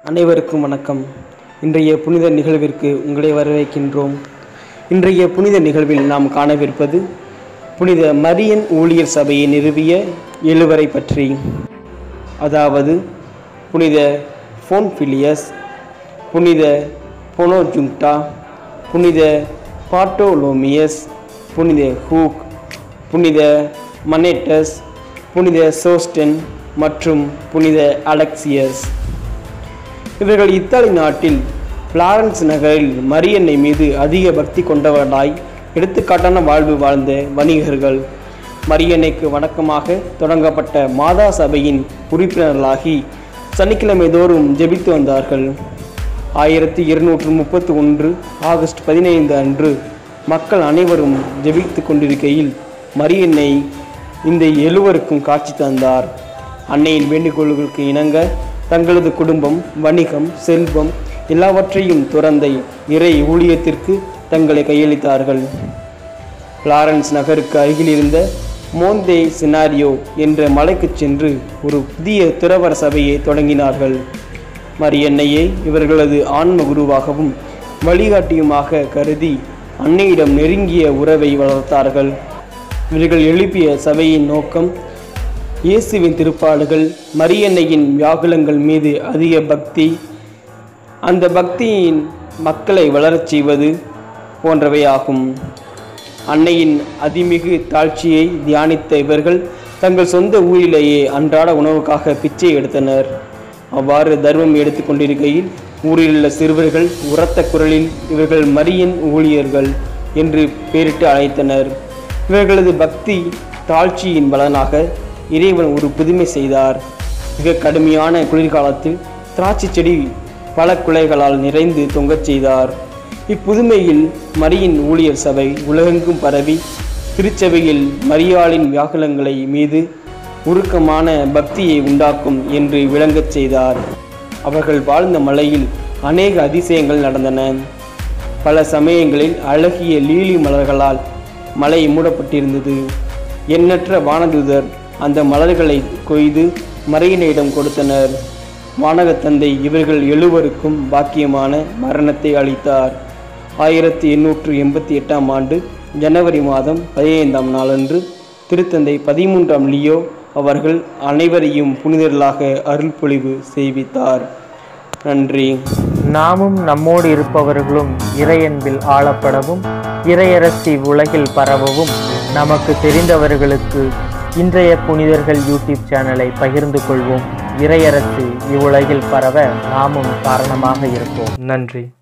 அனைவருக்கும் வணக்கம் இன்றைய புனித நிகழ்விற்கு உங்களை வரவேற்கின்றோம் இன்றைய புனித நிகழ்வில் நாம் காணவிருப்பது புனித மரியன் ஊழியர் சபையை நிறுவிய எழுவரை பற்றி அதாவது புனித ஃபோன்பிலியஸ் புனித பொனோஜுங்டா புனித பாட்டோலோமியஸ் புனித ஹூக் புனித மனேட்டஸ் புனித சோஸ்டென் மற்றும் புனித அலெக்சியஸ் இவர்கள் இத்தாலி நாட்டில் பிளாரன்ஸ் நகரில் மரியன்னை மீது அதிக பக்தி கொண்டவர்களாய் எடுத்துக்காட்டான வாழ்வு வாழ்ந்த வணிகர்கள் மரியன்னைக்கு வணக்கமாக தொடங்கப்பட்ட மாதா சபையின் உறுப்பினர்களாகி சனிக்கிழமை தோறும் ஜெபித்து வந்தார்கள் ஆயிரத்தி இருநூற்று முப்பத்தி ஒன்று ஆகஸ்ட் பதினைந்து அன்று மக்கள் அனைவரும் ஜெபித்து கொண்டிருக்கையில் மரியன்னை இந்த எழுவருக்கும் காட்சி தந்தார் அன்னையின் வேண்டுகோள்களுக்கு இணங்க தங்களது குடும்பம் வணிகம் செல்வம் எல்லாவற்றையும் துறந்த இறை ஊழியத்திற்கு தங்களை கையளித்தார்கள் பிளாரன்ஸ் நகருக்கு அருகில் இருந்த மோந்தே சினாரியோ என்ற மலைக்குச் சென்று ஒரு புதிய துறவர சபையை தொடங்கினார்கள் மரியன்னையை இவர்களது ஆன்ம குருவாகவும் வழிகாட்டியுமாக கருதி அன்னையிடம் நெருங்கிய உறவை வளர்த்தார்கள் இவர்கள் எழுப்பிய சபையின் நோக்கம் இயேசுவின் திருப்பாடுகள் மரியன்னையின் வியாகுலங்கள் மீது அதிக பக்தி அந்த பக்தியின் மக்களை வளரச் செய்வது போன்றவை ஆகும் அன்னையின் அதிமிகு தாழ்ச்சியை தியானித்த இவர்கள் தங்கள் சொந்த ஊரிலேயே அன்றாட உணவுக்காக பிச்சை எடுத்தனர் அவ்வாறு தர்மம் எடுத்து கொண்டிருக்கையில் ஊரிலுள்ள சிறுவர்கள் உரத்த குரலில் இவர்கள் மரியன் ஊழியர்கள் என்று பெயரிட்டு அழைத்தனர் இவர்களது பக்தி தாழ்ச்சியின் பலனாக இறைவன் ஒரு புதுமை செய்தார் மிக கடுமையான குளிர்காலத்தில் திராட்சை செடி பல குலைகளால் நிறைந்து தொங்கச் செய்தார் இப்புதுமையில் மரியின் ஊழியர் சபை உலகெங்கும் பரவி திருச்சபையில் மரியாளின் வியாகுலங்களை மீது உருக்கமான பக்தியை உண்டாக்கும் என்று விளங்கச் செய்தார் அவர்கள் வாழ்ந்த மலையில் அநேக அதிசயங்கள் நடந்தன பல சமயங்களில் அழகிய லீலி மலர்களால் மலை மூடப்பட்டிருந்தது எண்ணற்ற வானதூதர் அந்த மலர்களை கொய்து மறையினிடம் கொடுத்தனர் வானகத் தந்தை இவர்கள் எழுவருக்கும் பாக்கியமான மரணத்தை அளித்தார் ஆயிரத்தி எண்ணூற்று எண்பத்தி எட்டாம் ஆண்டு ஜனவரி மாதம் பதினைந்தாம் நாளன்று திருத்தந்தை பதிமூன்றாம் லியோ அவர்கள் அனைவரையும் புனிதர்களாக அருள்பொழிவு செய்வித்தார் நன்றி நாமும் நம்மோடு இருப்பவர்களும் இறையன்பில் ஆளப்படவும் இறையரசி உலகில் பரவவும் நமக்கு தெரிந்தவர்களுக்கு இன்றைய புனிதர்கள் யூடியூப் சேனலை பகிர்ந்து கொள்வோம் இறையரசு இவ்வுலகில் பரவ நாமும் காரணமாக இருப்போம் நன்றி